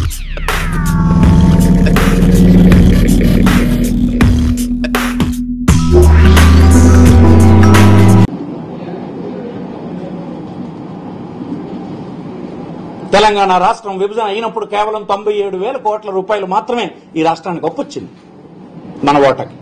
తెలంగాణ రాష్ట్రం విభజన అయినప్పుడు కేవలం తొంభై ఏడు వేల కోట్ల రూపాయలు మాత్రమే ఈ రాష్ట్రానికి అప్పొచ్చింది మన ఓటకి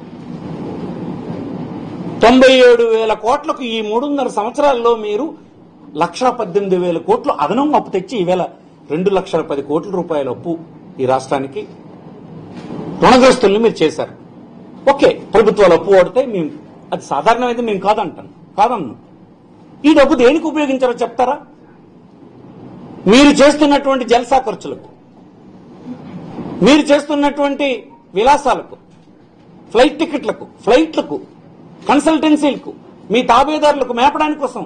తొంభై ఏడు వేల కోట్లకు ఈ మూడున్నర సంవత్సరాల్లో మీరు లక్ష పద్దెనిమిది వేల కోట్లు అదనం అప్పు తెచ్చి ఈవేళ రెండు లక్షల పది కోట్ల రూపాయల అప్పు ఈ రాష్ట్రానికి రుణగ్రస్తుల్ని మీరు చేశారు ఓకే ప్రభుత్వాలు అప్పు ఓడితే మేము అది సాధారణమైంది మేము కాదంటాను కాదన్ను ఈ డబ్బు దేనికి ఉపయోగించారో చెప్తారా మీరు చేస్తున్నటువంటి జల్సా ఖర్చులకు మీరు చేస్తున్నటువంటి విలాసాలకు ఫ్లైట్ టికెట్లకు ఫ్లైట్లకు కన్సల్టెన్సీలకు మీ తాబేదారులకు మేపడానికి కోసం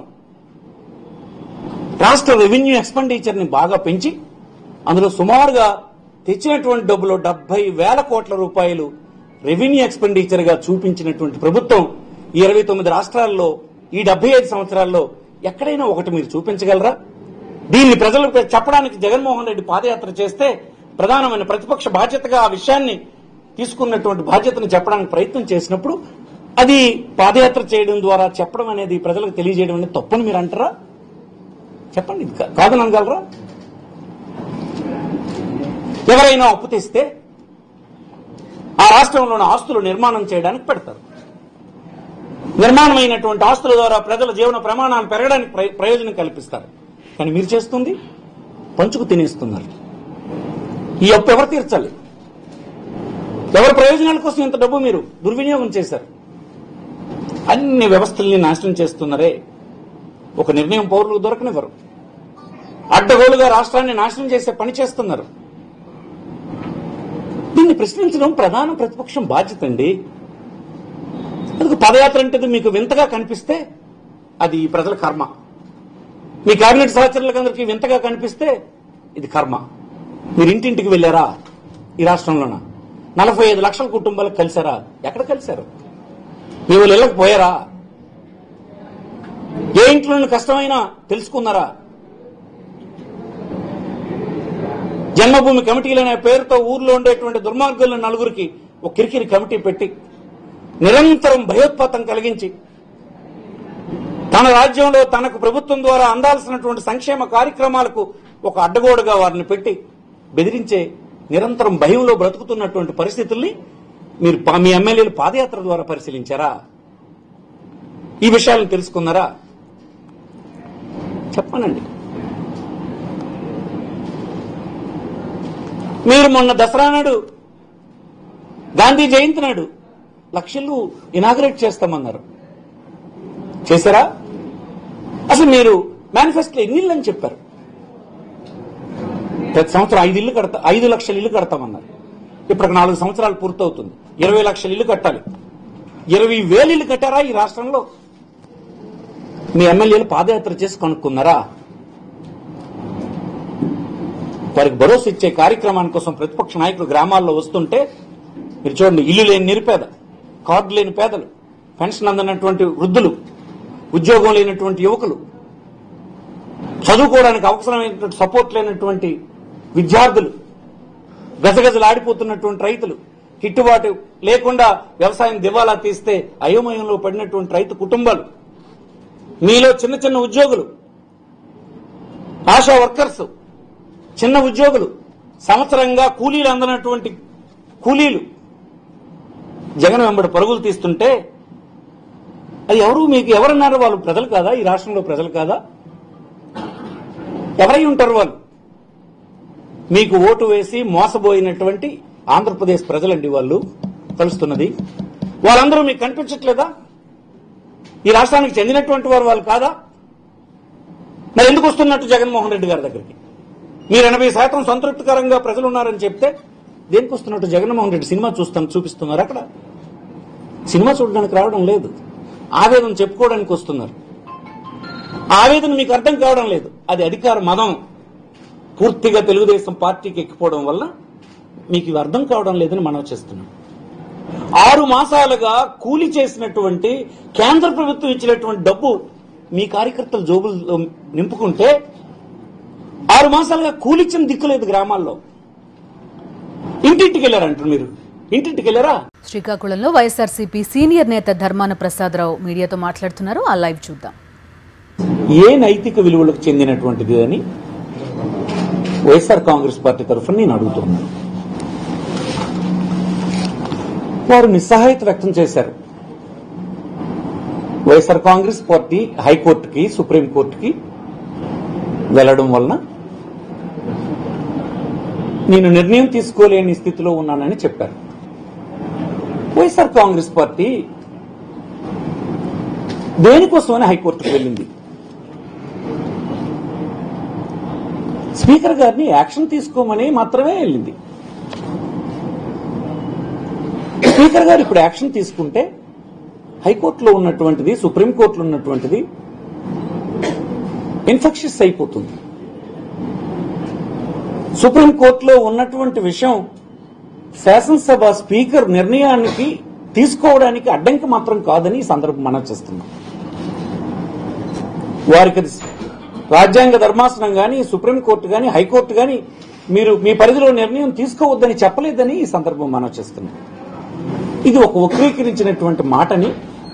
రాష్ట్ర రెవెన్యూ ఎక్స్పెండిచర్ ని బాగా పెంచి అందులో సుమారుగా తెచ్చినటువంటి డబ్బులో డెబ్బై వేల కోట్ల రూపాయలు రెవెన్యూ ఎక్స్పెండిచర్ గా చూపించినటువంటి ప్రభుత్వం ఈ ఇరవై తొమ్మిది రాష్ట్రాల్లో ఈ డెబ్బై ఐదు సంవత్సరాల్లో ఎక్కడైనా ఒకటి మీరు చూపించగలరా దీన్ని ప్రజలకు చెప్పడానికి జగన్మోహన్ రెడ్డి పాదయాత్ర చేస్తే ప్రధానమైన ప్రతిపక్ష బాధ్యతగా ఆ విషయాన్ని తీసుకున్నటువంటి బాధ్యతను చెప్పడానికి ప్రయత్నం చేసినప్పుడు అది పాదయాత్ర చేయడం ద్వారా చెప్పడం అనేది ప్రజలకు తెలియజేయడం అనేది తప్పని మీరు అంటారా చెప్పండి ఇది కా- కాదని అనగలరా ఎవరైనా అప్పు తెస్తే ఆ రాష్ట్రంలోని ఆస్తులు నిర్మాణం చేయడానికి పెడతారు నిర్మాణమైనటువంటి ఆస్తుల ద్వారా ప్రజల జీవన ప్రమాణాలు పెరగడానికి ప్రయ- ప్రయోజనం కల్పిస్తారు కానీ మీరు చేస్తుంది పంచుకు తినేస్తున్నారు ఈ అప్పు ఎవరు తీర్చాలి ఎవరి ప్రయోజనాల కోసం ఇంత డబ్బు మీరు దుర్వినియోగం చేశారు అన్ని వ్యవస్థల్ని నాశనం చేస్తున్నారే ఒక నిర్ణయం పౌరులకు దొరకనివ్వరు అడ్డగోలుగా రాష్ట్రాన్ని నాశనం చేసే పని చేస్తున్నారు దీన్ని ప్రశ్నించడం ప్రధాన ప్రతిపక్షం బాధ్యత అండి అందుకు పదయాత్ర అంటే మీకు వింతగా కనిపిస్తే అది ఈ ప్రజల కర్మ మీ కేబినెట్ సహచరులకు అందరికీ వింతగా కనిపిస్తే ఇది కర్మ మీరు ఇంటింటికి వెళ్ళారా ఈ రాష్ట్రంలోన నలభై ఐదు లక్షల కుటుంబాలకు కలిశారా ఎక్కడ కలిశారు మీ వాళ్ళు ఇళ్ళకి పోయారా ఏ ఇంట్లో కష్టమైనా తెలుసుకున్నారా జన్మభూమి కమిటీలనే పేరుతో ఊర్లో ఉండేటువంటి దుర్మార్గుల నలుగురికి ఒక కిరికిరి కమిటీ పెట్టి నిరంతరం భయోత్పాతం కలిగించి తన రాజ్యంలో తనకు ప్రభుత్వం ద్వారా అందాల్సినటువంటి సంక్షేమ కార్యక్రమాలకు ఒక అడ్డగోడుగా వారిని పెట్టి బెదిరించే నిరంతరం భయంలో బ్రతుకుతున్నటువంటి పరిస్థితుల్ని మీరు పా- మీ ఎమ్మెల్యేలు పాదయాత్ర ద్వారా పరిశీలించారా ఈ విషయాలను తెలుసుకున్నారా చెప్పనండి మీరు మొన్న దసరా నాడు గాంధీ జయంతి నాడు లక్షలు ఇనాగరేట్ చేస్తామన్నారు చేశారా అసలు మీరు మేనిఫెస్టో ఎన్ని ఇళ్ళు అని చెప్పారు ప్రతి సంవత్సరం ఐదు ఇల్లు కడతా ఐదు లక్షల ఇల్లు కడతామన్నారు ఇప్పటికి నాలుగు సంవత్సరాలు పూర్తవుతుంది ఇరవై లక్షల ఇల్లు కట్టాలి ఇరవై వేలు ఇల్లు కట్టారా ఈ రాష్ట్రంలో మీ ఎమ్మెల్యేలు పాదయాత్ర చేసి కనుక్కున్నారా వారికి భరోసా ఇచ్చే కార్యక్రమాని కోసం ప్రతిపక్ష నాయకులు గ్రామాల్లో వస్తుంటే మీరు చూడండి ఇల్లు లేని నిరుపేద కార్డు లేని పేదలు పెన్షన్ అందనటువంటి వృద్ధులు ఉద్యోగం లేనటువంటి యువకులు చదువుకోవడానికి అవసరమైనటువంటి సపోర్ట్ లేనటువంటి విద్యార్థులు గజగజలాడిపోతున్నటువంటి రైతులు గిట్టుబాటు లేకుండా వ్యవసాయం దివాలా తీస్తే అయోమయంలో పడినటువంటి రైతు కుటుంబాలు మీలో చిన్న చిన్న ఉద్యోగులు ఆశా వర్కర్స్ చిన్న ఉద్యోగులు సంవత్సరంగా కూలీలు అందనటువంటి కూలీలు జగన్ వెంబడి పరుగులు తీస్తుంటే అది ఎవరు మీకు ఎవరన్నారు వాళ్ళు ప్రజలు కాదా ఈ రాష్ట్రంలో ప్రజలు కాదా ఎవరై ఉంటారు వాళ్ళు మీకు ఓటు వేసి మోసపోయినటువంటి ఆంధ్రప్రదేశ్ ప్రజలండి వాళ్ళు కలుస్తున్నది వాళ్ళందరూ మీకు కనిపించట్లేదా ఈ రాష్ట్రానికి చెందినటువంటి వారు వాళ్ళు కాదా మరి ఎందుకు వస్తున్నట్టు జగన్మోహన్ రెడ్డి గారి దగ్గరికి మీరు ఎనభై శాతం సంతృప్తికరంగా ప్రజలు ఉన్నారని చెప్తే దేనికి వస్తున్నట్టు జగన్మోహన్ రెడ్డి సినిమా చూస్తాం చూపిస్తున్నారు అక్కడ సినిమా చూడడానికి రావడం లేదు ఆవేదన చెప్పుకోవడానికి వస్తున్నారు ఆ ఆవేదన మీకు అర్థం కావడం లేదు అది అధికార మదం పూర్తిగా తెలుగుదేశం పార్టీకి ఎక్కిపోవడం వల్ల మీకు ఇవి అర్థం కావడం లేదని మనం చేస్తున్నాం ఆరు మాసాలుగా కూలి చేసినటువంటి కేంద్ర ప్రభుత్వం ఇచ్చినటువంటి డబ్బు మీ కార్యకర్తలు జోబులు నింపుకుంటే ఆరు మాసాలుగా కూలిచ్చిన దిక్కులేదు గ్రామాల్లో ఇంటింటికి వెళ్ళారంటారు మీరు ఇంటింటికి వెళ్ళారా శ్రీకాకుళంలో వైఎస్ఆర్సీపీ సీనియర్ నేత ధర్మాన ప్రసాదరావు మీడియాతో మాట్లాడుతున్నారు ఆ లైవ్ చూద్దాం ఏ నైతిక విలువలకు చెందినటువంటిది అని వైఎస్ఆర్ కాంగ్రెస్ పార్టీ తరఫున నేను అడుగుతున్నాను వారు నిస్సహాయత వ్యక్తం చేశారు వైఎస్ఆర్ కాంగ్రెస్ పార్టీ హైకోర్టుకి సుప్రీంకోర్టుకి వెళ్లడం వలన నేను నిర్ణయం తీసుకోలేని స్థితిలో ఉన్నానని చెప్పారు వైఎస్ఆర్ కాంగ్రెస్ పార్టీ దేనికోసమని హైకోర్టుకు వెళ్ళింది స్పీకర్ గారిని యాక్షన్ తీసుకోమని మాత్రమే వెళ్ళింది స్పీకర్ గారు ఇప్పుడు యాక్షన్ తీసుకుంటే హైకోర్టులో ఉన్నటువంటిది సుప్రీంకోర్టులో ఉన్నటువంటిది ఇన్ఫెక్షస్ అయిపోతుంది సుప్రీంకోర్టులో ఉన్నటువంటి విషయం శాసనసభ స్పీకర్ నిర్ణయానికి తీసుకోవడానికి అడ్డంకి మాత్రం కాదని ఈ సందర్భం మనం చేస్తున్నాం వారికి అది రాజ్యాంగ ధర్మాసనం గాని సుప్రీంకోర్టు గాని హైకోర్టు గాని మీరు మీ పరిధిలో నిర్ణయం తీసుకోవద్దని చెప్పలేదని ఈ సందర్భం మనం చేస్తున్నాం ఇది ఒక వక్రీకరించినటువంటి మాటని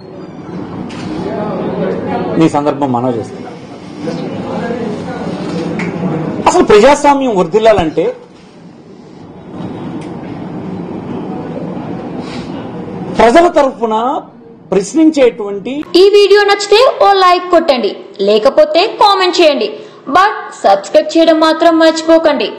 ఈ సందర్భం మనం చేస్తున్నాం అసలు ప్రజాస్వామ్యం వర్ధిల్లాలంటే ప్రజల తరఫున ప్రశ్నించేటువంటి ఈ వీడియో నచ్చితే ఓ లైక్ కొట్టండి లేకపోతే కామెంట్ చేయండి బట్ సబ్స్క్రైబ్ చేయడం మాత్రం మర్చిపోకండి